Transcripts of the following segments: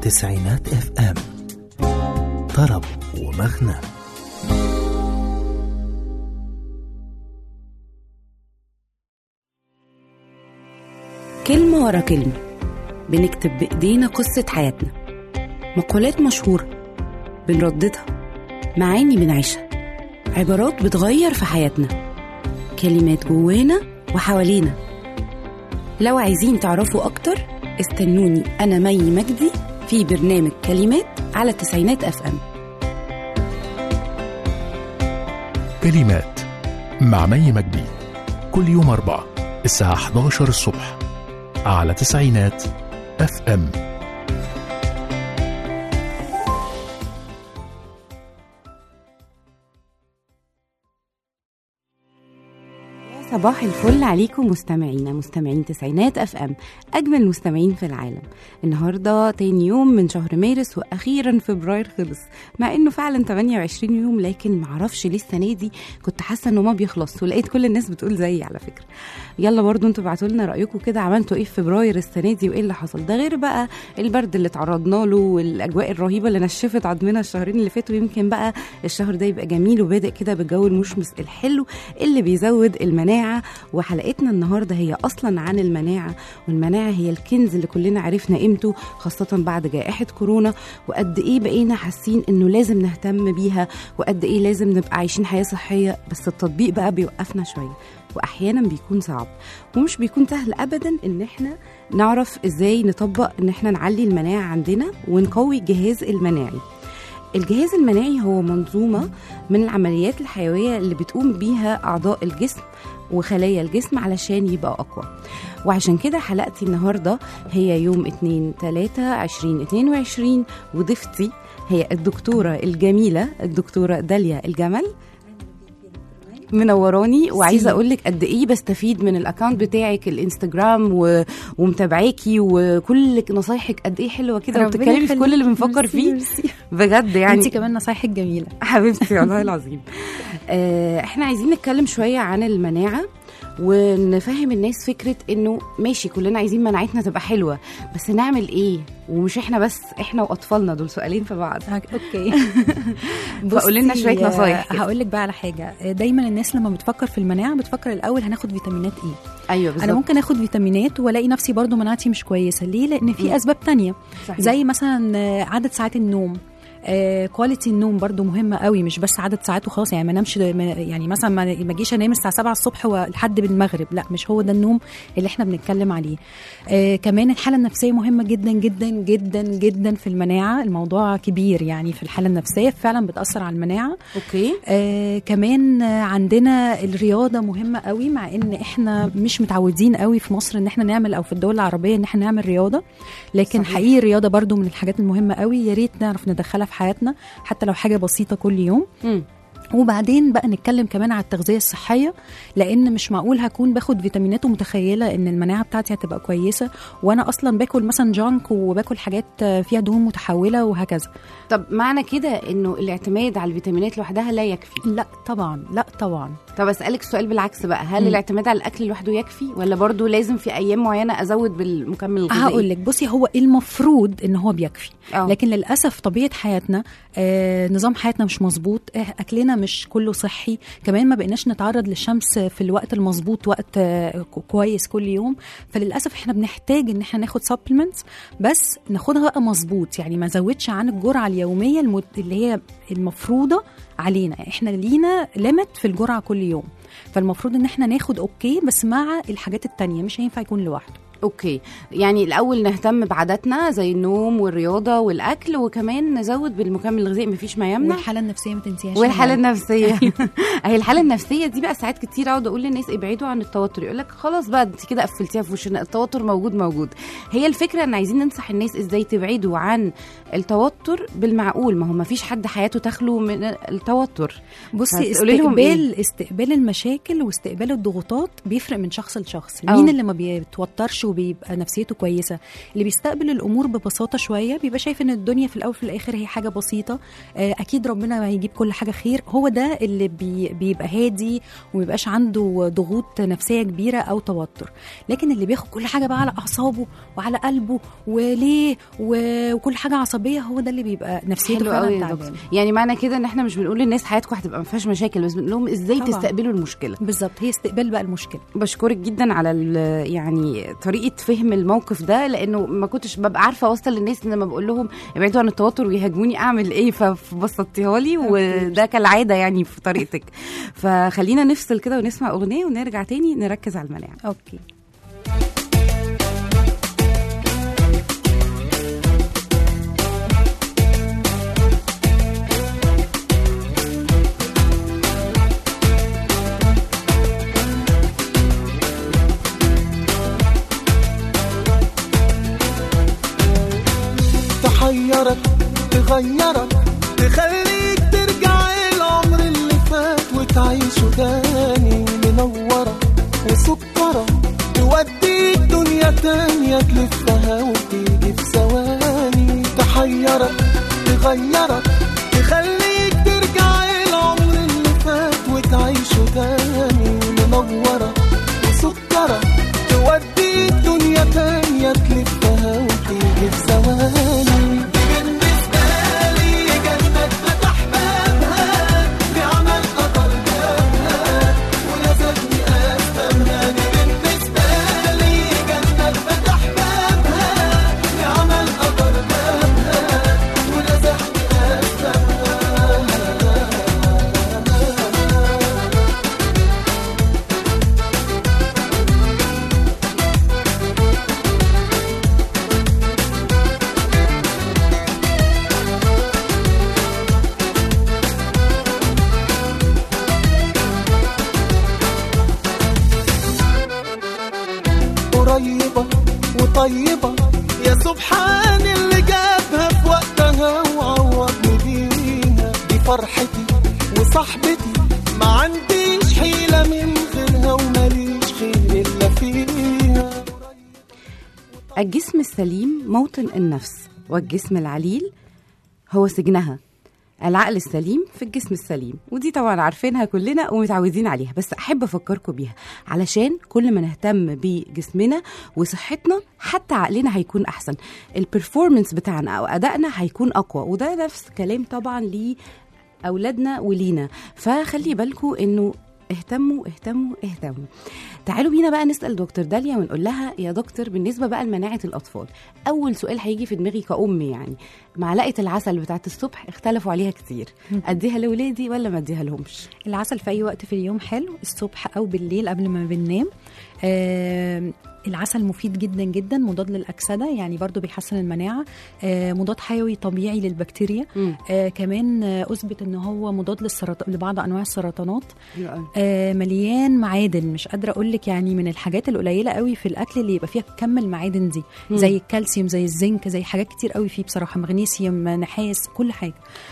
تسعينات اف ام طرب ومغنى كلمة ورا كلمة بنكتب بإيدينا قصة حياتنا مقولات مشهورة بنرددها معاني بنعيشها عبارات بتغير في حياتنا كلمات جوانا وحوالينا لو عايزين تعرفوا أكتر استنوني أنا مي مجدي في برنامج كلمات على التسعينات أف أم كلمات مع مي مجدي كل يوم أربعة الساعة 11 الصبح على تسعينات اف ام صباح الفل عليكم مستمعينا مستمعين تسعينات اف ام اجمل مستمعين في العالم النهارده تاني يوم من شهر مارس واخيرا فبراير خلص مع انه فعلا 28 يوم لكن معرفش ليه السنه دي كنت حاسه انه ما بيخلص ولقيت كل الناس بتقول زيي على فكره يلا برضو انتوا ابعتوا لنا رايكم كده عملتوا ايه في فبراير السنه دي وايه اللي حصل ده غير بقى البرد اللي تعرضنا له والاجواء الرهيبه اللي نشفت عضمنا الشهرين اللي فاتوا يمكن بقى الشهر ده يبقى جميل وبادئ كده بالجو المشمس الحلو اللي بيزود المناعه وحلقتنا النهارده هي اصلا عن المناعه والمناعه هي الكنز اللي كلنا عرفنا قيمته خاصه بعد جائحه كورونا وقد ايه بقينا حاسين انه لازم نهتم بيها وقد ايه لازم نبقى عايشين حياه صحيه بس التطبيق بقى بيوقفنا شويه واحيانا بيكون صعب ومش بيكون سهل ابدا ان احنا نعرف ازاي نطبق ان احنا نعلي المناعه عندنا ونقوي الجهاز المناعي الجهاز المناعي هو منظومة من العمليات الحيوية اللي بتقوم بيها أعضاء الجسم وخلايا الجسم علشان يبقى أقوى وعشان كده حلقتي النهاردة هي يوم 2 3 2022 وضيفتي هي الدكتورة الجميلة الدكتورة داليا الجمل منوراني وعايزه اقول لك قد ايه بستفيد من الاكونت بتاعك الانستجرام و... ومتابعاكي وكل نصايحك قد ايه حلوه كده ربنا وبتتكلمي في كل اللي يخليك. بنفكر ميرسي، فيه ميرسي. بجد يعني انت كمان نصايحك جميله حبيبتي والله العظيم آه، احنا عايزين نتكلم شويه عن المناعه ونفهم الناس فكره انه ماشي كلنا عايزين مناعتنا تبقى حلوه بس نعمل ايه ومش احنا بس احنا واطفالنا دول سؤالين في بعض اوكي فقولي لنا شوية نصايح كده. هقول لك بقى على حاجه دايما الناس لما بتفكر في المناعه بتفكر الاول هناخد فيتامينات ايه ايوه انا بالظبط ممكن اخد فيتامينات والاقي نفسي برضو مناعتي مش كويسه ليه لان مم. في اسباب تانية صحيح. زي مثلا آه، عدد ساعات النوم كواليتي النوم برضو مهمه قوي مش بس عدد ساعات وخلاص يعني ما نامش ما- يعني مثلا ما ما اجيش انام الساعه 7 الصبح لحد بالمغرب لا مش هو ده النوم اللي احنا بنتكلم عليه آه كمان الحاله النفسيه مهمه جدا جدا جدا جدا في المناعه الموضوع كبير يعني في الحاله النفسيه فعلا بتاثر على المناعه اوكي آه كمان آه، عندنا الرياضه مهمه قوي مع ان احنا مش متعودين قوي في مصر ان احنا نعمل او في الدول العربيه ان احنا نعمل رياضه لكن صحيح. حقيقي الرياضه برضو من الحاجات المهمه قوي يا ريت نعرف ندخلها في حياتنا حتى لو حاجه بسيطه كل يوم مم. وبعدين بقى نتكلم كمان على التغذيه الصحيه لان مش معقول هكون باخد فيتامينات ومتخيله ان المناعه بتاعتي هتبقى كويسه وانا اصلا باكل مثلا جانك وباكل حاجات آه، فيها دهون متحوله وهكذا طب معنى كده انه الاعتماد على الفيتامينات لوحدها لا يكفي لا طبعا لا طبعا طب اسالك سؤال بالعكس بقى هل مم. الاعتماد على الاكل لوحده يكفي ولا برضو لازم في ايام معينه ازود بالمكمل الغذائي هقول لك بصي هو المفروض ان هو بيكفي آه. لكن للاسف طبيعه حياتنا آه نظام حياتنا مش مظبوط آه اكلنا مش كله صحي كمان ما بقيناش نتعرض للشمس في الوقت المظبوط وقت آه كو- كويس كل يوم فللاسف احنا بنحتاج ان احنا ناخد سبلمنتس بس ناخدها بقى مظبوط يعني ما نزودش عن الجرعه اليوميه المت... اللي هي المفروضه علينا يعني احنا لينا ليميت في الجرعه كل يوم فالمفروض ان احنا ناخد اوكي بس مع الحاجات التانية مش هينفع يكون لوحده اوكي يعني الاول نهتم بعاداتنا زي النوم والرياضه والاكل وكمان نزود بالمكمل الغذائي مفيش ما يمنع والحاله النفسيه ما تنسيهاش والحاله طبعاً. النفسيه اهي الحاله النفسيه دي بقى ساعات كتير اقعد اقول للناس ابعدوا عن التوتر يقول لك خلاص بقى انت كده قفلتيها في وشنا التوتر موجود موجود هي الفكره ان عايزين ننصح الناس ازاي تبعدوا عن التوتر بالمعقول ما هو ما فيش حد حياته تخلو من التوتر بصي هتقولي لهم استقبال استقبال المشاكل واستقبال الضغوطات بيفرق من شخص لشخص أه. مين اللي ما بيتوترش وبيبقى نفسيته كويسه اللي بيستقبل الامور ببساطه شويه بيبقى شايف ان الدنيا في الاول وفي الاخر هي حاجه بسيطه آه، اكيد ربنا هيجيب كل حاجه خير هو ده اللي بي بيبقى هادي وميبقاش عنده ضغوط نفسيه كبيره او توتر لكن اللي بياخد كل حاجه بقى على اعصابه وعلى قلبه وليه و- وكل حاجه عصبيه هو ده اللي بيبقى نفسيته حلو قوي فعلا يا تعبانه دكتور يعني معنى كده ان احنا مش بنقول للناس حياتكم هتبقى ما فيهاش مشاكل بس بنقول لهم ازاي طبعاً. تستقبلوا المشكله بالظبط هي استقبال بقى المشكله بشكرك جدا على ال- يعني طريقه فهم الموقف ده لانه ما كنتش ببقى عارفه اوصل للناس ان لما بقول لهم ابعدوا عن التوتر ويهاجموني اعمل ايه فبسطتيها لي وده كالعاده يعني في طريقتك فخلينا نفصل كده ونسمع اغنيه ونرجع تاني نركز على المناعه اوكي تحيرك تغيرك تخليك ترجع العمر اللي فات وتعيشه تاني منورة وسكرة توديك دنيا تانية تلفها وتيجي في ثواني تحيرك تغيرك تخليك ترجع العمر اللي فات وتعيشه تاني منورة وسكرة توديك دنيا تانية تلفها وتيجي في ثواني بالنسبة لي جنة فتح بابها بعمل قطر جابها ولازمني أفهمها دي بالنسبة لي جنة فتح بابها بعمل قطر جابها ولازمني أفهمها قريبة وطيبة يا سبحان اللي جابها في وقتها وعوضني بيها دي فرحتي وصاحبتي ما عنديش حيلة من غيرها وماليش خير إلا فيها الجسم السليم موطن النفس والجسم العليل هو سجنها العقل السليم في الجسم السليم ودي طبعا عارفينها كلنا ومتعودين عليها بس احب افكركم بيها علشان كل ما نهتم بجسمنا وصحتنا حتى عقلنا هيكون احسن البرفورمانس بتاعنا او ادائنا هيكون اقوى وده نفس كلام طبعا ليه اولادنا ولينا فخلي بالكم انه اهتموا اهتموا اهتموا تعالوا بينا بقى نسال دكتور داليا ونقول لها يا دكتور بالنسبه بقى لمناعه الاطفال اول سؤال هيجي في دماغي كأم يعني معلقه العسل بتاعت الصبح اختلفوا عليها كتير اديها لاولادي ولا ما اديها لهمش العسل في اي وقت في اليوم حلو الصبح او بالليل قبل ما بننام آه العسل مفيد جدا جدا مضاد للاكسده يعني برضو بيحسن المناعه آه مضاد حيوي طبيعي للبكتيريا مم. آه كمان آه اثبت ان هو مضاد للسرطان لبعض انواع السرطانات حلو قوي. آه مليان معادن مش قادره اقول لك يعني من الحاجات القليله قوي في الاكل اللي يبقى فيها كم المعادن دي مم. زي الكالسيوم زي الزنك زي حاجات كتير قوي فيه بصراحه مغنيسيوم نحاس كل حاجه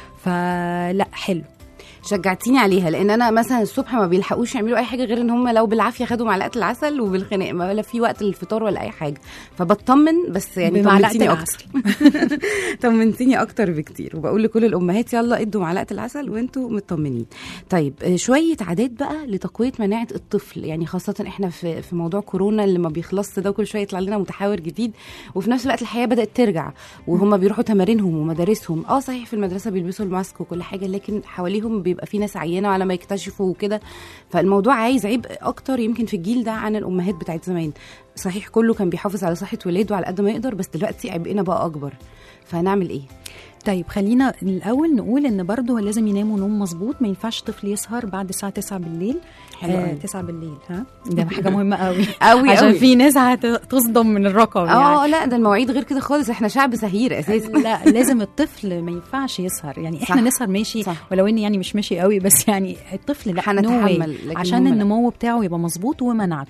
فلا حلو شجعتيني عليها لان انا مثلا الصبح ما بيلحقوش يعملوا اي حاجه غير ان هم لو بالعافيه خدوا معلقه العسل وبالخناق ما ولا في وقت للفطار ولا اي حاجه فبطمن بس يعني بمعلقة طمنتيني العسل. اكتر طمنتيني اكتر بكتير وبقول لكل الامهات يلا ادوا معلقه العسل وانتوا مطمنين طيب آه، شويه عادات بقى لتقويه مناعه الطفل يعني خاصه احنا في في موضوع كورونا اللي ما بيخلصش ده وكل شويه يطلع لنا متحور جديد وفي نفس الوقت الحياه بدات ترجع وهم بيروحوا تمارينهم ومدارسهم اه صحيح في المدرسه بيلبسوا الماسك وكل حاجه لكن حواليهم بيبقى في ناس عيانه على ما يكتشفوا وكده فالموضوع عايز عبء اكتر يمكن في الجيل ده عن الامهات بتاعت زمان صحيح كله كان بيحافظ على صحه ولاده على قد ما يقدر بس دلوقتي عبئنا بقى اكبر فهنعمل ايه طيب خلينا الاول نقول ان برضه لازم يناموا نوم مظبوط ما ينفعش طفل يسهر بعد الساعه 9 بالليل حلو آه قوي. 9 بالليل ها ده حاجه مهمه قوي قوي عشان قوي. في ناس هتصدم من الرقم يعني اه لا ده المواعيد غير كده خالص احنا شعب سهير اساسا لا لازم الطفل ما ينفعش يسهر يعني احنا صح. نسهر ماشي صح. ولو اني يعني مش ماشي قوي بس يعني الطفل لا هنتحمل، no way. لكن عشان هم لا. النمو بتاعه يبقى مظبوط ومناعته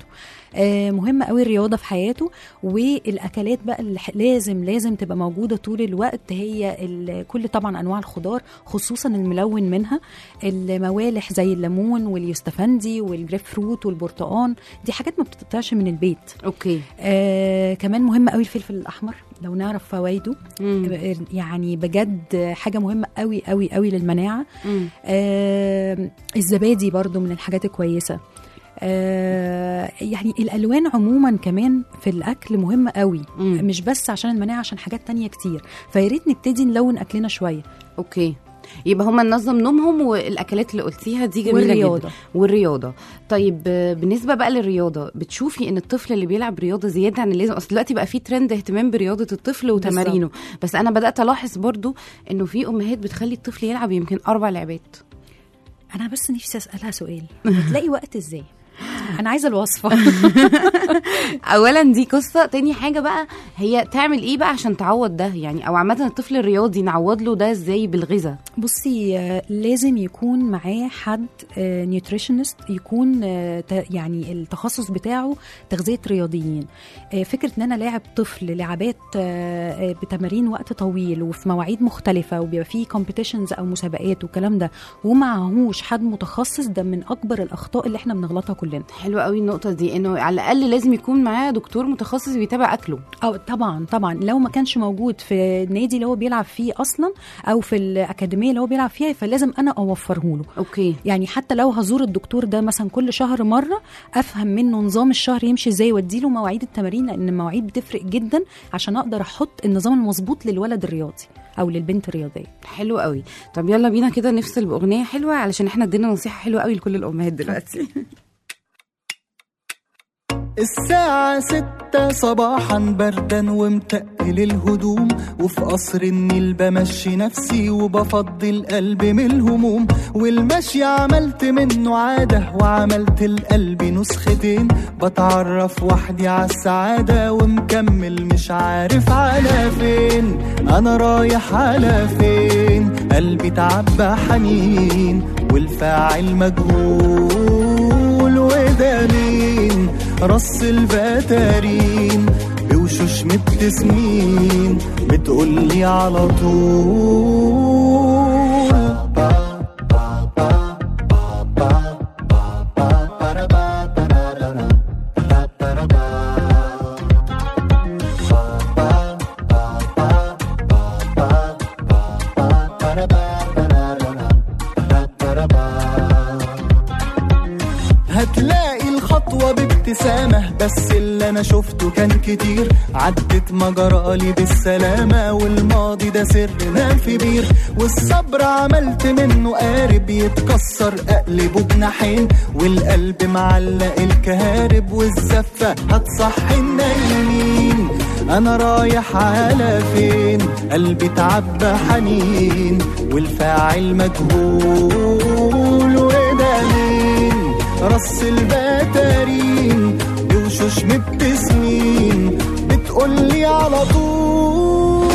آه مهم قوي الرياضه في حياته والاكلات بقى اللي ح- لازم لازم تبقى موجوده طول الوقت هي ال- كل طبعا انواع الخضار خصوصا الملون منها الموالح زي الليمون واليوستفندي والجريب فروت والبرتقان دي حاجات ما بتتقطعش من البيت اوكي آه كمان مهم قوي الفلفل الاحمر لو نعرف فوائده مم. يعني بجد حاجه مهمه قوي قوي قوي للمناعه مم. آه الزبادي برضو من الحاجات الكويسه آه يعني الالوان عموما كمان في الاكل مهمه قوي مم. مش بس عشان المناعه عشان حاجات تانية كتير فيا ريت نبتدي نلون اكلنا شويه اوكي يبقى هم ننظم نومهم والاكلات اللي قلتيها دي جميله والرياضة. جدا والرياضه طيب آه، بالنسبه بقى للرياضه بتشوفي ان الطفل اللي بيلعب رياضه زياده عن اللازم اصل دلوقتي بقى في ترند اهتمام برياضه الطفل وتمارينه بس انا بدات الاحظ برضو انه في امهات بتخلي الطفل يلعب يمكن اربع لعبات انا بس نفسي اسالها سؤال تلاقي وقت ازاي انا عايزه الوصفه اولا دي قصه تاني حاجه بقى هي تعمل ايه بقى عشان تعوض ده يعني او عامه الطفل الرياضي نعوض له ده ازاي بالغذاء بصي آه، لازم يكون معاه حد نيوتريشنست يكون آه، ت- يعني التخصص بتاعه تغذيه رياضيين آه، فكره ان انا لاعب طفل لعبات آه، آه، بتمارين وقت طويل وفي مواعيد مختلفه وبيبقى فيه كومبيتيشنز او مسابقات والكلام ده ومعهوش حد متخصص ده من اكبر الاخطاء اللي احنا بنغلطها كلنا حلوه قوي النقطه دي انه على الاقل لازم يكون معاه دكتور متخصص بيتابع اكله أو طبعا طبعا لو ما كانش موجود في النادي اللي هو بيلعب فيه اصلا او في الاكاديميه اللي هو بيلعب فيها فلازم انا اوفره له اوكي يعني حتى لو هزور الدكتور ده مثلا كل شهر مره افهم منه نظام الشهر يمشي ازاي واديله مواعيد التمارين لان المواعيد بتفرق جدا عشان اقدر احط النظام المظبوط للولد الرياضي او للبنت الرياضيه حلو قوي طب يلا بينا كده نفصل باغنيه حلوه علشان احنا ادينا نصيحه حلوه قوي لكل الامهات دلوقتي الساعة ستة صباحا بردا ومتقل الهدوم وفي قصر النيل بمشي نفسي وبفضي القلب من الهموم والمشي عملت منه عادة وعملت القلب نسختين بتعرف وحدي على السعادة ومكمل مش عارف على فين أنا رايح على فين قلبي تعبى حنين والفاعل مجهول وده مين رص البتارين بوشوش مبتسمين بتقولي على طول هتلاقي الخطوة بابتسامة بس اللي أنا شفته كان كتير عدت مجرالي بالسلامة والماضي ده سر نام في بير والصبر عملت منه قارب يتكسر أقلبه بجناحين والقلب معلق الكهارب والزفة هتصحي النايمين أنا رايح على فين قلبي تعبى حنين والفاعل مجهول وده مين رص البتارين بوشوش مبتسمين بتقولي على طول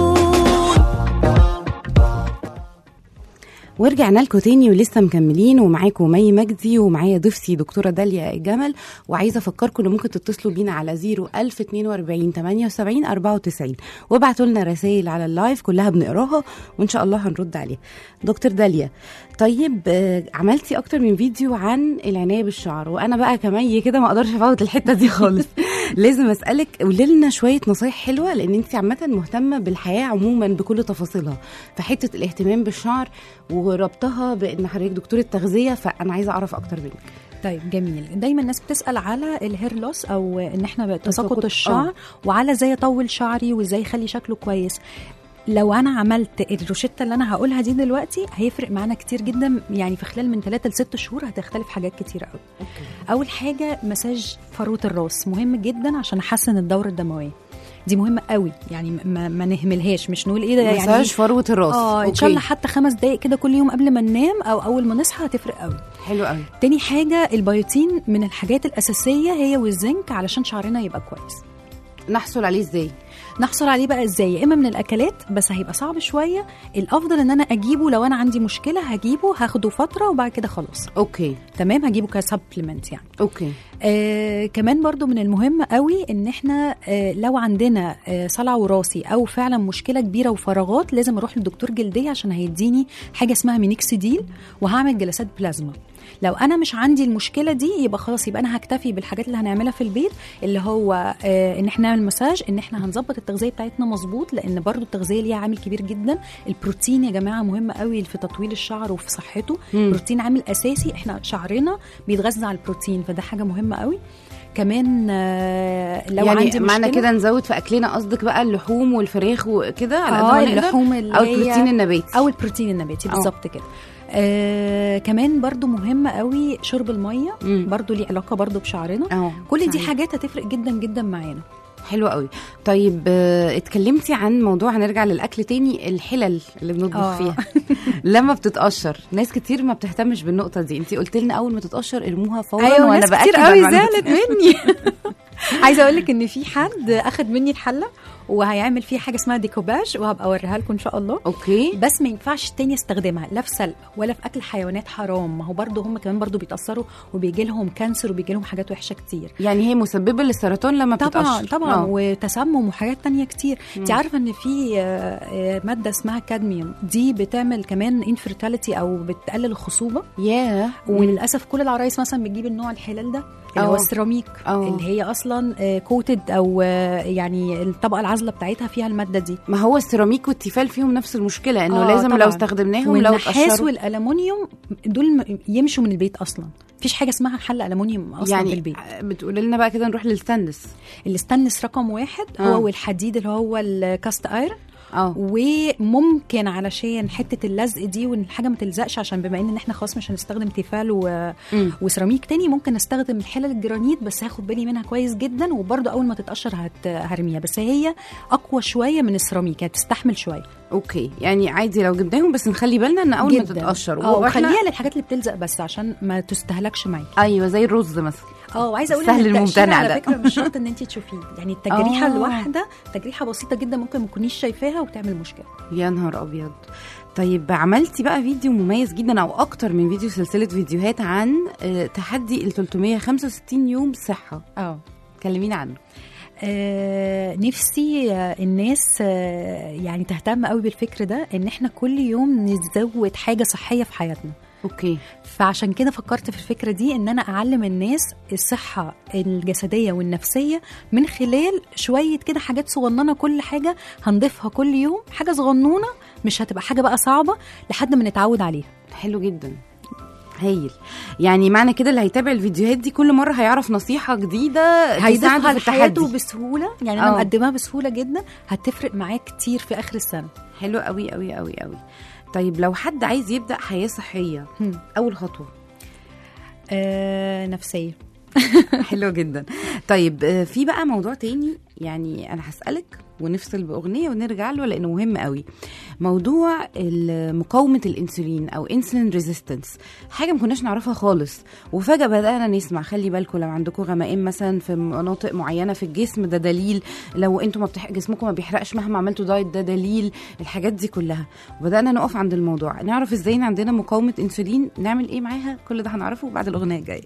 ورجعنا لكم تاني ولسه مكملين ومعاكم مي مجدي ومعايا ضيفتي دكتوره داليا الجمل وعايزه افكركم ان ممكن تتصلوا بينا على 0 1042 78 94 وابعتوا لنا رسائل على اللايف كلها بنقراها وان شاء الله هنرد عليها دكتور داليا طيب آه، عملتي اكتر من فيديو عن العنايه بالشعر وانا بقى كمي كده ما اقدرش افوت الحته دي خالص لازم اسالك قولي لنا شويه نصايح حلوه لان انت عامه مهتمه بالحياه عموما بكل تفاصيلها فحته الاهتمام بالشعر وربطها بان حضرتك دكتوره تغذيه فانا عايزه اعرف اكتر منك طيب جميل دايما الناس بتسال على الهير لوس او ان احنا تساقط، تساقط الشعر وعلى ازاي اطول شعري وازاي اخلي شكله كويس لو انا عملت الروشته اللي انا هقولها دي دلوقتي هيفرق معانا كتير جدا يعني في خلال من 3 ل 6 شهور هتختلف حاجات كتير قوي اول حاجه مساج فروه الراس مهم جدا عشان احسن الدوره الدمويه دي مهمه قوي يعني ما, ما نهملهاش مش نقول ايه ده يعني مساج فروه الراس اه ان شاء الله حتى خمس دقايق كده كل يوم قبل ما ننام او اول ما نصحى هتفرق قوي حلو قوي تاني حاجة البيوتين من الحاجات الأساسية هي والزنك علشان شعرنا يبقى كويس نحصل عليه ازاي نحصل عليه بقى ازاي يا اما من الاكلات بس هيبقى صعب شويه الافضل ان انا اجيبه لو انا عندي مشكله هجيبه هاخده فتره وبعد كده خلاص اوكي تمام هجيبه كسبلمنت يعني اوكي آه كمان برضو من المهم قوي ان احنا آه لو عندنا آه صلع وراثي او فعلا مشكله كبيره وفراغات لازم اروح للدكتور جلديه عشان هيديني حاجه اسمها مينيكسيديل وهعمل جلسات بلازما لو انا مش عندي المشكله دي يبقى خلاص يبقى انا هكتفي بالحاجات اللي هنعملها في البيت اللي هو آه ان احنا نعمل مساج ان احنا هنظبط التغذيه بتاعتنا مظبوط لان برضو التغذيه ليها عامل كبير جدا البروتين يا جماعه مهم قوي في تطويل الشعر وفي صحته مم. البروتين عامل اساسي احنا شعرنا بيتغذى على البروتين فده حاجه مهمه قوي كمان آه، لو يعني عندي معنى مشكلة كده نزود في اكلنا قصدك بقى اللحوم والفراخ وكده على قد اه ما نقدر اللحوم اللي او هي- البروتين النباتي او البروتين النباتي آه. بالظبط كده آه كمان برضو مهم قوي شرب الميه مم. برضو ليه علاقه برضو بشعرنا اه كل دي صحيح. حاجات هتفرق جدا جدا معانا حلو قوي طيب آه، اتكلمتي عن موضوع هنرجع للاكل تاني الحلل اللي بنطبخ آه. فيها لما بتتقشر ناس كتير ما بتهتمش بالنقطه دي انت قلت لنا اول ما تتقشر ارموها فورا ايوه وانا ناس باكد كتير على قوي المعلومات. زعلت مني عايزه اقول لك ان في حد اخد مني الحله وهيعمل فيها حاجه اسمها ديكوباج وهبقى اوريها لكم ان شاء الله اوكي بس ما ينفعش تاني استخدمها لا في سلق ولا في اكل حيوانات حرام ما هو برضو هم كمان برضو بيتاثروا وبيجي لهم كانسر وبيجي لهم حاجات وحشه كتير يعني هي مسببه للسرطان لما طبعا بتتقشر طبعا آه. وتسمم وحاجات تانية كتير انت عارفه ان في آه، آه، ماده اسمها كادميوم دي بتعمل كمان انفيرتاليتي او بتقلل الخصوبه ياه وللاسف كل العرايس مثلا بتجيب النوع الحلال ده اللي هو أه. السيراميك أه. اللي هي اصلا كوتد او آه، يعني الطبقه العازله بتاعتها فيها الماده دي ما هو السيراميك والتيفال فيهم نفس المشكله انه آه، لازم طبعاً. لو استخدمناهم لو والنحاس اتقشروا والالومنيوم دول م- يمشوا من البيت اصلا مفيش حاجه اسمها حل الومنيوم اصلا يعني في البيت بتقولي لنا بقى كده نروح للستانلس الستانلس رقم واحد آه. هو والحديد اللي هو الكاست ايرون اه وممكن علشان حته اللزق دي وان الحاجه ما تلزقش عشان بما ان احنا خلاص مش هنستخدم تيفال و... مم. وسيراميك تاني ممكن نستخدم الحلل الجرانيت بس هاخد بالي منها كويس جدا وبرده اول ما تتقشر هت... هرميها بس هي اقوى شويه من السيراميك هتستحمل شويه اوكي يعني عادي لو جبناهم بس نخلي بالنا ان اول ما جداً. تتقشر اه وإحنا- وخليها للحاجات اللي بتلزق بس عشان ما تستهلكش معاكي ايوه زي الرز مثلا اه وعايزه اقول السهل ان التقشير الممتنع على ده. فكره مش شرط ان انت تشوفيه يعني التجريحه آه. الواحده تجريحه بسيطه جدا ممكن ما تكونيش شايفاها وتعمل مشكله يا نهار ابيض طيب عملتي بقى فيديو مميز جدا او اكتر من فيديو سلسله فيديوهات عن آه، تحدي ال 365 يوم صحه اه كلمينا عنه آه نفسي آه الناس آه يعني تهتم قوي بالفكر ده ان احنا كل يوم نزود حاجه صحيه في حياتنا اوكي فعشان كده فكرت في الفكره دي ان انا اعلم الناس الصحه الجسديه والنفسيه من خلال شويه كده حاجات صغننه كل حاجه هنضيفها كل يوم حاجه صغنونه مش هتبقى حاجه بقى صعبه لحد ما نتعود عليها حلو جدا هايل يعني معنى كده اللي هيتابع الفيديوهات دي كل مره هيعرف نصيحه جديده تساعده هيضيفها في لحياته التحدي بسهوله يعني انا آه. مقدماها بسهوله جدا هتفرق معاه كتير في اخر السنه حلو قوي قوي قوي قوي طيب لو حد عايز يبدا حياه صحيه هم. اول خطوه آه نفسيه حلو جدا طيب آه، في بقى موضوع تاني يعني انا هسالك ونفصل باغنيه ونرجع له لانه مهم قوي موضوع ال- مقاومه الانسولين او انسولين ريزيستنس حاجه ما كناش نعرفها خالص وفجاه بدانا نسمع خلي بالكم لو عندكم غمائم مثلا في مناطق معينه في الجسم ده دليل لو انتم ما بتح... جسمكم ما بيحرقش مهما عملتوا دايت ده دليل الحاجات دي كلها وبدانا نقف عند الموضوع نعرف ازاي إن عندنا مقاومه انسولين نعمل ايه معاها كل ده هنعرفه بعد الاغنيه الجايه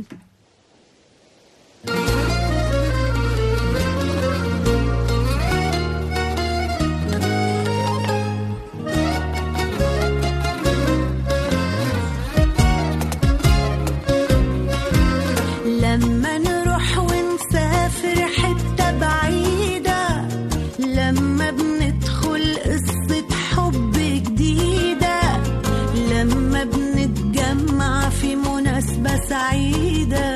لما نروح ونسافر حتة بعيدة لما بندخل قصة حب جديدة لما بنتجمع في مناسبة سعيدة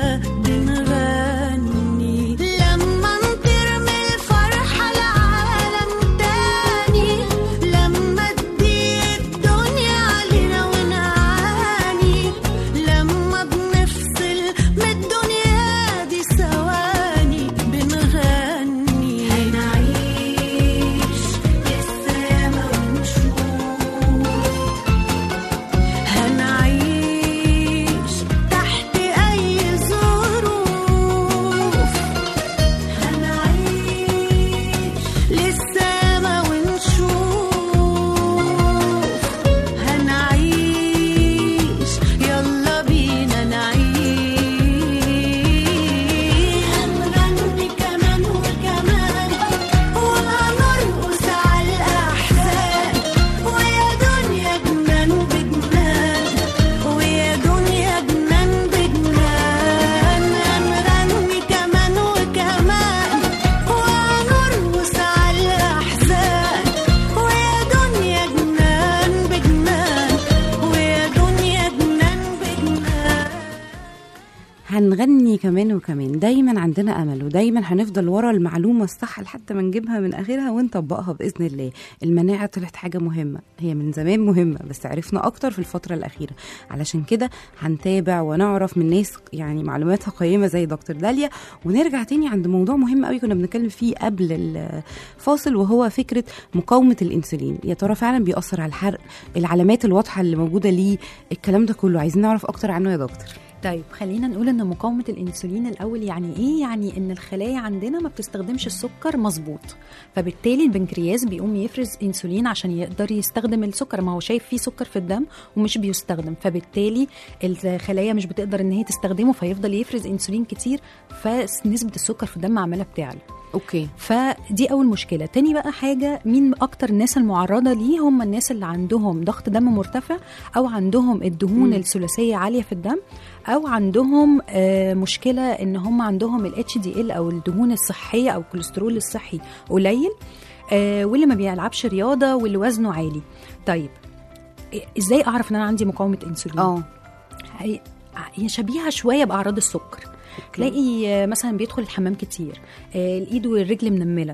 هنغني كمان وكمان دايما عندنا امل ودايما هنفضل ورا المعلومه الصح لحد ما نجيبها من اخرها ونطبقها باذن الله المناعه طلعت حاجه مهمه هي من زمان مهمه بس عرفنا اكتر في الفتره الاخيره علشان كده هنتابع ونعرف من ناس يعني معلوماتها قيمه زي دكتور داليا ونرجع تاني عند موضوع مهم قوي كنا بنتكلم فيه قبل الفاصل وهو فكره مقاومه الانسولين يا ترى فعلا بيأثر على الحرق العلامات الواضحه اللي موجوده ليه الكلام ده كله عايزين نعرف اكتر عنه يا دكتور طيب خلينا نقول ان مقاومه الانسولين الاول يعني ايه يعني ان الخلايا عندنا ما بتستخدمش السكر مظبوط فبالتالي البنكرياس بيقوم يفرز انسولين عشان يقدر يستخدم السكر ما هو شايف فيه سكر في الدم ومش بيستخدم فبالتالي الخلايا مش بتقدر ان هي تستخدمه فيفضل يفرز انسولين كتير فنسبه السكر في الدم عماله بتعلى اوكي فدي اول مشكله تاني بقى حاجه مين اكتر الناس المعرضه ليه هم الناس اللي عندهم ضغط دم مرتفع او عندهم الدهون مم. الثلاثيه عاليه في الدم او عندهم آه مشكله ان هم عندهم الاتش دي ال او الدهون الصحيه او الكوليسترول الصحي قليل آه واللي ما بيلعبش رياضه واللي وزنه عالي طيب إيه- ازاي اعرف ان انا عندي مقاومه انسولين اه هي هي شبيهه شويه باعراض السكر تلاقي آه، مثلا بيدخل الحمام كتير آه، الايد والرجل منمله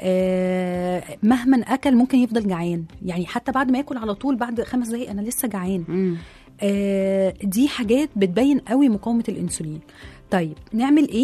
آه، مهما اكل ممكن يفضل جعان يعني حتى بعد ما ياكل على طول بعد خمس دقايق انا لسه جعان مم. آه، دي حاجات بتبين قوي مقاومه الانسولين طيب نعمل ايه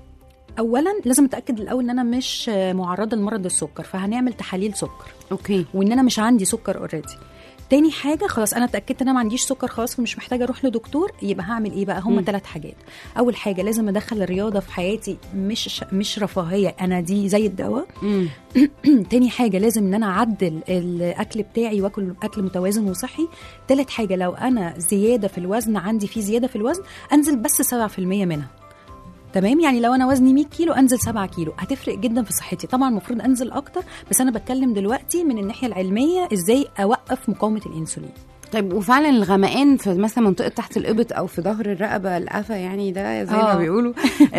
اولا لازم اتاكد الاول ان انا مش آه، معرضه لمرض السكر فهنعمل تحاليل سكر اوكي وان انا مش عندي سكر اوريدي تاني حاجه خلاص انا اتاكدت ان انا ما عنديش سكر خلاص ومش محتاجه اروح لدكتور يبقى هعمل ايه بقى مم. هما ثلاث حاجات اول حاجه لازم ادخل الرياضه في حياتي مش مش رفاهيه انا دي زي الدواء مم. تاني حاجه لازم ان انا اعدل الاكل بتاعي واكل اكل متوازن وصحي تالت حاجه لو انا زياده في الوزن عندي في زياده في الوزن انزل بس 7% منها تمام يعني لو انا وزني 100 كيلو انزل 7 كيلو هتفرق جدا في صحتي طبعا المفروض انزل اكتر بس انا بتكلم دلوقتي من الناحيه العلميه ازاي اوقف مقاومه الانسولين طيب وفعلا الغمقان في مثلا منطقه تحت الابط او في ظهر الرقبه القفا يعني ده زي ما آه. بيقولوا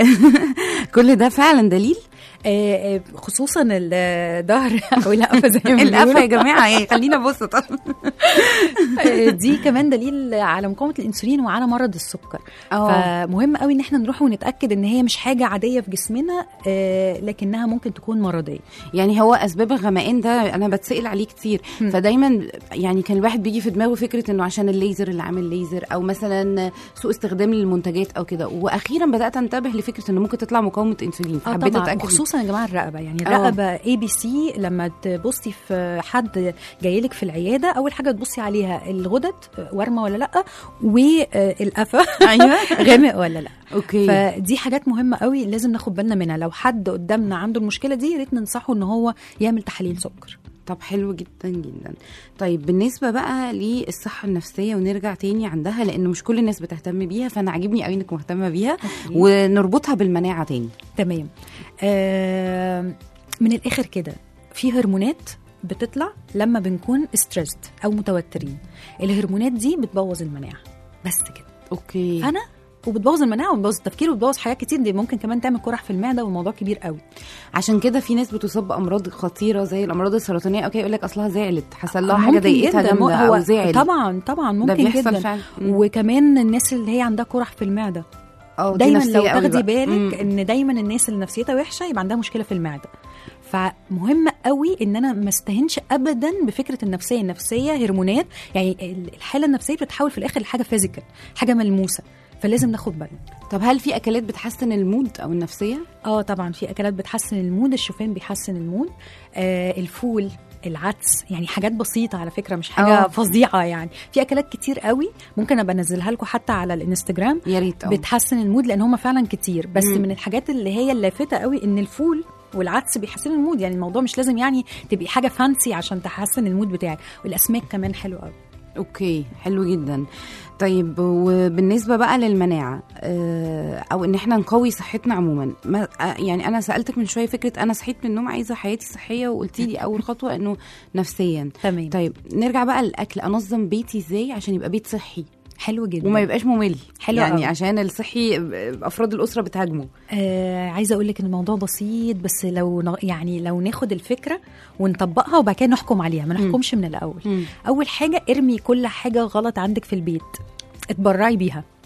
كل ده فعلا دليل آه، آه، خصوصا الظهر او القفا زي ما القفا يا بيقولوا جماعه ايه خلينا نبص طب آه، دي كمان دليل على مقاومه الانسولين وعلى مرض السكر اه فمهم قوي ان احنا نروح ونتاكد ان هي مش حاجه عاديه في جسمنا آه، لكنها ممكن تكون مرضيه يعني هو اسباب الغمقان ده انا بتسال عليه كتير مم. فدايما يعني كان الواحد بيجي في دماغه فكره انه عشان الليزر اللي عامل ليزر او مثلا سوء استخدام للمنتجات او كده واخيرا بدات انتبه لفكره انه ممكن تطلع مقاومه انسولين اه فحبيت طبعا اتاكد وخصوصا يا جماعه الرقبه يعني آه. الرقبه اي بي سي لما تبصي في حد جاي لك في العياده اول حاجه تبصي عليها الغدد ورمه ولا لا والقفا ايوه غامق ولا لا اوكي فدي حاجات مهمه قوي لازم ناخد بالنا منها لو حد قدامنا عنده المشكله دي يا ريت ننصحه ان هو يعمل تحاليل سكر طب حلو جدا جدا طيب بالنسبه بقى للصحه النفسيه ونرجع تاني عندها لان مش كل الناس بتهتم بيها فانا عاجبني قوي انك مهتمه بيها ونربطها بالمناعه تاني تمام آه من الاخر كده في هرمونات بتطلع لما بنكون ستريسد او متوترين الهرمونات دي بتبوظ المناعه بس كده اوكي انا وبتبوظ المناعه وبتبوظ التفكير وبتبوظ حاجات كتير دي ممكن كمان تعمل قرح في المعده والموضوع كبير قوي عشان كده في ناس بتصاب بامراض خطيره زي الامراض السرطانيه اوكي يقول لك اصلها زعلت حصل لها حاجه ممكن ضايقتها جدا. جامده هو او زعل طبعا طبعا ده ممكن بيحصل جدا فعلا مم. وكمان الناس اللي هي عندها قرح في المعده اه دي دايما نفسية لو قوي تاخدي بقى. مم. بالك ان دايما الناس اللي نفسيتها وحشه يبقى عندها مشكله في المعده فمهم قوي ان انا ما استهنش ابدا بفكره النفسيه النفسيه هرمونات يعني الحاله النفسيه بتتحول في الاخر لحاجه فيزيكال حاجه ملموسه فلازم ناخد بالنا طب هل في اكلات بتحسن المود او النفسيه اه طبعا في اكلات بتحسن المود الشوفان بيحسن المود آه الفول العدس يعني حاجات بسيطة على فكرة مش حاجة آه. أوه. فظيعة يعني في أكلات كتير قوي ممكن أبقى أنزلها لكم حتى على الانستجرام يا ريت اه بتحسن المود لان هم فعلا كتير بس مم. من الحاجات اللي هي اللافته قوي ان الفول والعدس بيحسنوا المود يعني الموضوع مش لازم يعني تبقي حاجه فانسي عشان تحسن المود بتاعك والاسماك كمان حلو قوي اوكي حلو جدا طيب وبالنسبه بقى للمناعه آه، او ان احنا نقوي صحتنا عموما ما آه، يعني انا سالتك من شويه فكره انا صحيت من النوم عايزه حياتي صحيه وقلتي لي اول خطوه انه نفسيا تمام طيب نرجع بقى للاكل انظم بيتي ازاي عشان يبقى بيت صحي حلو جدا وما يبقاش ممل حلو يعني قوي. عشان الصحي افراد الاسره بتهاجمه آه عايزه اقول لك ان الموضوع بسيط بس لو ن- يعني لو ناخد الفكره ونطبقها وبعد كده نحكم عليها ما نحكمش من الاول مم. اول حاجه ارمي كل حاجه غلط عندك في البيت اتبرعي بيها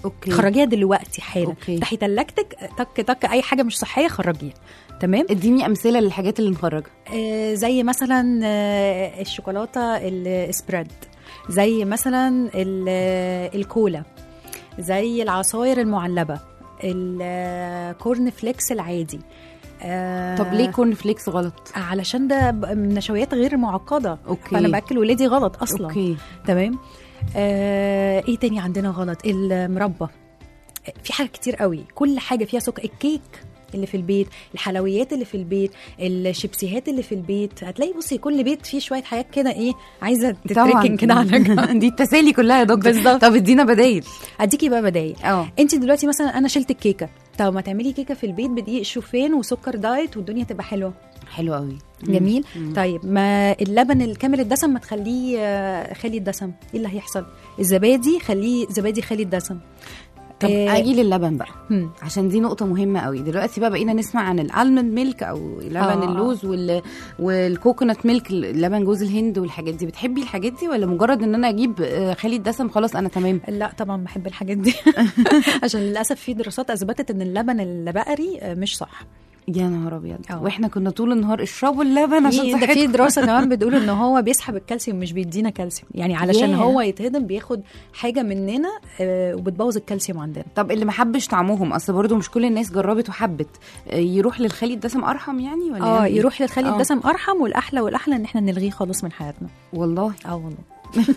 اوكي خرجيها دلوقتي حالا أوكي. افتحي تلاجتك تك تك اي حاجه مش صحيه خرجيها تمام اديني امثله للحاجات اللي نخرجها آه زي مثلا آه الشوكولاته السبريد زي مثلا ال- آه، الكولا زي العصاير المعلبه الكورن فليكس العادي آه طب ليه كورن فليكس غلط علشان ده ب- نشويات غير معقده اوكي فانا باكل ولادي غلط اصلا اوكي تمام آه ايه تاني عندنا غلط المربى في حاجات كتير قوي كل حاجه فيها سكر الكيك اللي في البيت الحلويات اللي في البيت الشيبسيهات اللي في البيت هتلاقي بصي كل بيت فيه شويه حاجات كده ايه عايزه تتركن كده على جنب. دي التسالي كلها يا دكتور بالظبط. طب ادينا بدايل اديكي بقى بدايل اه انت دلوقتي مثلا انا شلت الكيكه طب ما تعملي كيكه في البيت بدقيق شوفان وسكر دايت والدنيا تبقى حلوه حلو قوي جميل مم. طيب ما اللبن الكامل الدسم ما تخليه آه، خالي الدسم ايه اللي هيحصل الزبادي خليه زبادي خالي الدسم طب آه، اجي للبن بقى مم. عشان دي نقطة مهمة قوي دلوقتي بقى بقينا نسمع عن الالمند ميلك او لبن آه. آه. اللوز وال... والكوكونات ميلك لبن جوز الهند والحاجات دي بتحبي الحاجات دي ولا مجرد ان انا اجيب آه، خالي الدسم خلاص انا تمام لا طبعا بحب الحاجات دي عشان للاسف في دراسات اثبتت ان اللبن البقري آه، مش صح يا نهار ابيض آه. واحنا كنا طول النهار اشربوا اللبن عشان في ده في صحتكم دراسه كمان بتقول ان هو بيسحب الكالسيوم مش بيدينا كالسيوم يعني علشان ياه. هو يتهضم بياخد حاجه مننا آه، وبتبوظ الكالسيوم عندنا طب اللي ما حبش طعمهم اصل برضو مش كل الناس جربت وحبت آه، يروح للخالي الدسم ارحم يعني ولا اه يعمل إيه؟ يروح للخلي آه. الدسم ارحم والاحلى والاحلى ان احنا نلغيه خالص من حياتنا والله اه والله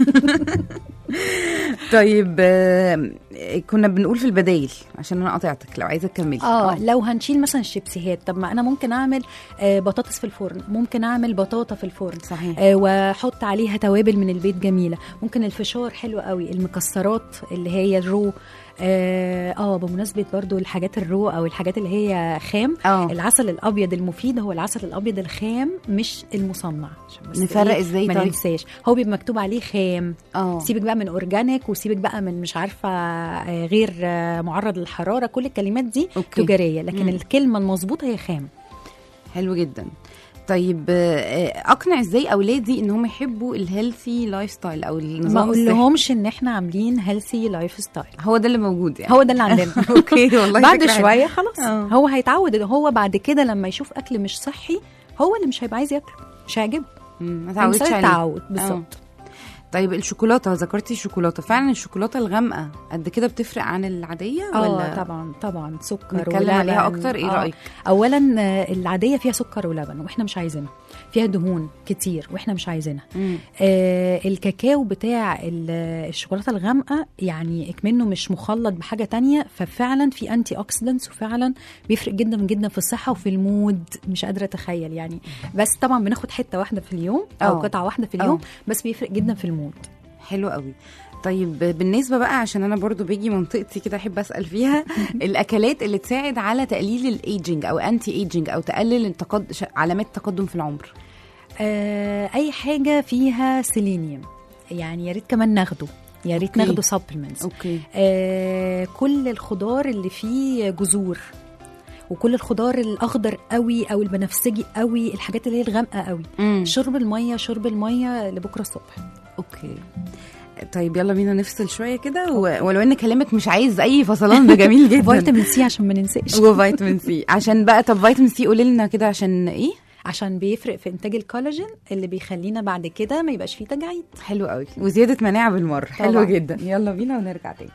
طيب آه، كنا بنقول في البدايل عشان انا قطعتك لو عايزه تكملي اه لو هنشيل مثلا الشيبسيهات طب ما انا ممكن اعمل آه بطاطس في الفرن ممكن اعمل بطاطا في الفرن صحيح آه واحط عليها توابل من البيت جميله ممكن الفشار حلو قوي المكسرات اللي هي الرو اه آه، بمناسبه برضو الحاجات الرو او الحاجات اللي هي خام اه العسل الابيض المفيد هو العسل الابيض الخام مش المصنع عشان بس نفرق إيه، إزاي ما طيب؟ ننساش هو بيبقى مكتوب عليه خام اه سيبك بقى من اورجانيك وسيبك بقى من مش عارفه آه، غير آه، معرض للحراره كل الكلمات دي أوكي. تجاريه لكن مم. الكلمه المظبوطه هي خام حلو جدا طيب آه، اقنع ازاي اولادي ان هم يحبوا الهيلثي لايف ستايل او ما النظام اقول الصحي لهمش ان احنا عاملين هيلثي لايف ستايل هو ده اللي موجود يعني هو ده اللي عندنا اوكي والله بعد فكرة حلوة. شويه خلاص آه. هو هيتعود إن هو بعد كده لما يشوف اكل مش صحي هو اللي مش هيبقى عايز ياكله مش هيعجبه مم، ما تعودش مسألة عليه تعود بالظبط طيب الشوكولاته ذكرتي الشوكولاته فعلا الشوكولاته الغامقه قد كده بتفرق عن العاديه اه ولا طبعا طبعا سكر نتكلم ولبن. عليها اكتر ايه آه. رايك اولا آه، العاديه فيها سكر ولبن واحنا مش عايزينها فيها دهون كتير واحنا مش عايزينها مم. آه الكاكاو بتاع ال- الشوكولاته الغامقه يعني اكمنه مش مخلط بحاجه تانية ففعلا في انتي اوكسيدنتس وفعلا بيفرق جدا جدا في الصحه وفي المود مش قادره اتخيل يعني بس طبعا بناخد حته واحده في اليوم او آه. قطعه واحده في آه. اليوم بس بيفرق جدا في المود حلو قوي طيب بالنسبه بقى عشان انا برضو بيجي منطقتي كده احب اسال فيها الاكلات اللي تساعد على تقليل الايجنج او انتي ايجنج او تقلل التقد... ش- علامات التقدم في العمر آه اي حاجه فيها سيلينيوم يعني يا ريت كمان ناخده يا ريت أوكي. ناخده سبلمنتس اوكي آه كل الخضار اللي فيه جذور وكل الخضار الاخضر قوي او البنفسجي قوي الحاجات اللي هي الغامقه قوي امم شرب الميه شرب الميه لبكره الصبح اوكي طيب يلا بينا نفصل شويه كده و... ولو ان كلامك مش عايز اي فصلان ده جميل جدا فيتامين سي عشان ما ننساش وفيتامين سي عشان بقى طب فيتامين سي قولي لنا كده عشان ايه عشان بيفرق في انتاج الكولاجين اللي بيخلينا بعد كده ما يبقاش فيه تجاعيد حلو قوي وزياده مناعه بالمره حلو طبعاً. جدا يلا بينا ونرجع تاني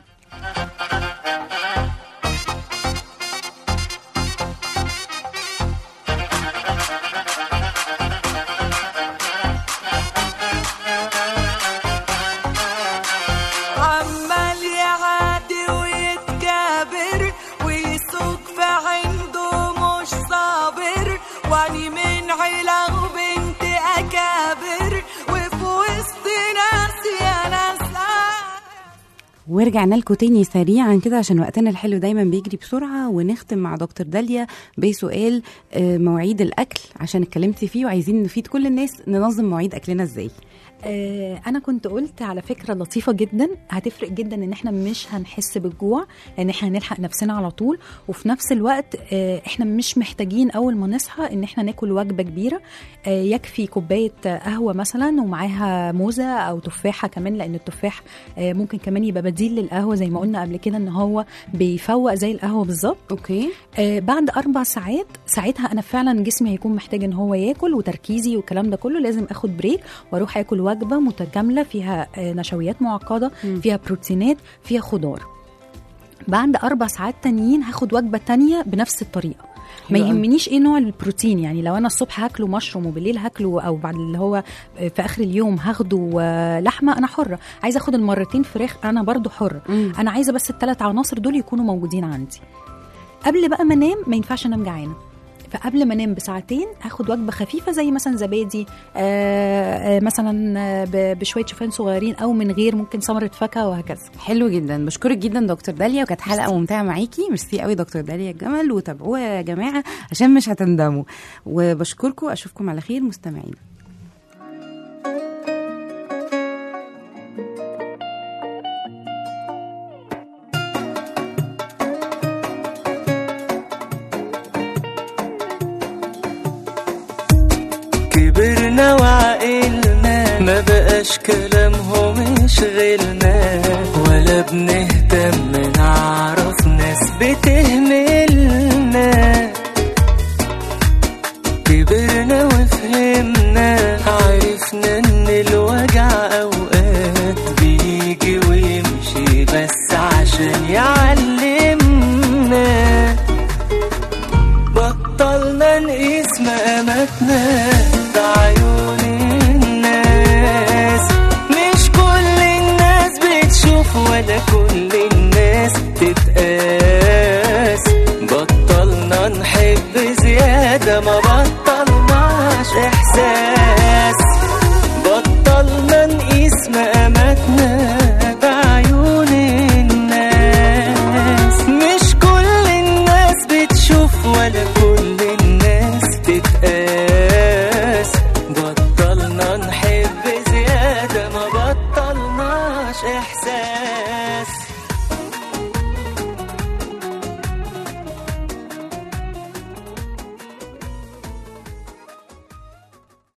عمال يعادي ويتكابر ويسوق في عنده مش صابر واني من عيلة وبنت أكابر وفي وسط ناس يا ناس ورجعنا لكم تاني سريعا كده عشان وقتنا الحلو دايما بيجري بسرعه ونختم مع دكتور داليا بسؤال آه، مواعيد الاكل عشان اتكلمتي فيه وعايزين نفيد كل الناس ننظم مواعيد اكلنا ازاي آه، انا كنت قلت على فكره لطيفه جدا هتفرق جدا ان احنا مش هنحس بالجوع لان احنا هنلحق نفسنا على طول وفي نفس الوقت آه، احنا مش محتاجين اول ما نصحى ان احنا ناكل وجبه كبيره آه، يكفي كوبايه قهوه مثلا ومعاها موزه او تفاحه كمان لان التفاح آه، ممكن كمان يبقى بديل بديل للقهوه زي ما قلنا قبل كده ان هو بيفوق زي القهوه بالظبط اوكي آه بعد اربع ساعات ساعتها انا فعلا جسمي هيكون محتاج ان هو ياكل وتركيزي والكلام ده كله لازم اخد بريك واروح اكل وجبه متكامله فيها آه نشويات معقده مم. فيها بروتينات فيها خضار بعد اربع ساعات تانيين هاخد وجبه تانية بنفس الطريقه ما حلو أوي. يهمنيش ايه نوع البروتين يعني لو انا الصبح هاكله مشروم وبالليل هاكله او بعد اللي هو في اخر اليوم هاخده آه، لحمه انا حره عايزه اخد المرتين فراخ انا برضو حره مم. انا عايزه بس الثلاث عناصر دول يكونوا موجودين عندي قبل بقى ما انام ما ينفعش انام جعانه فقبل ما انام بساعتين هاخد وجبه خفيفه زي مثلا زبادي آه آه مثلا آه، ب- بشويه شوفان صغيرين او من غير ممكن ثمره فاكهه وهكذا حلو جدا بشكرك جدا دكتور داليا وكانت حلقه ممتعه معاكي ميرسي قوي دكتور داليا الجمل وتابعوها يا جماعه عشان مش هتندموا وبشكركم اشوفكم على خير مستمعين كبرنا وعقلنا ما بقاش كلامهم يشغلنا ولا بنهتم نعرف ناس بتهملنا كبرنا وفهمنا عرفنا ان الوجع اوقات بيجي ويمشي بس عشان يعلمنا بطلنا نقيس مقاماتنا بعيون الناس مش كل الناس بتشوف ولا كل الناس تتقاس بطلنا نحب زيادة ما بطلناش إحساس